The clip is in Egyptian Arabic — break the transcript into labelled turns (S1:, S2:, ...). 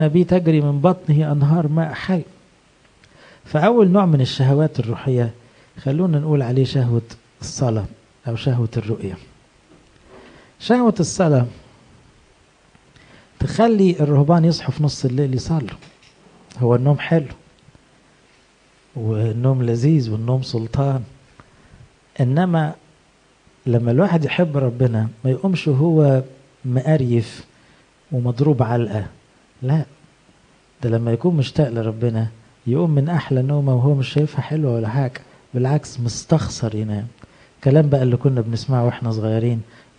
S1: بي تجري من بطنه أنهار ماء حي فأول نوع من الشهوات الروحية خلونا نقول عليه شهوة الصلاة أو شهوة الرؤية شهوة الصلاة تخلي الرهبان يصحوا في نص الليل يصلوا هو النوم حلو والنوم لذيذ والنوم سلطان انما لما الواحد يحب ربنا ما يقومش هو مقريف ومضروب علقه لا ده لما يكون مشتاق لربنا يقوم من احلى نومه وهو مش شايفها حلوه ولا حاجه بالعكس مستخسر ينام كلام بقى اللي كنا بنسمعه واحنا صغيرين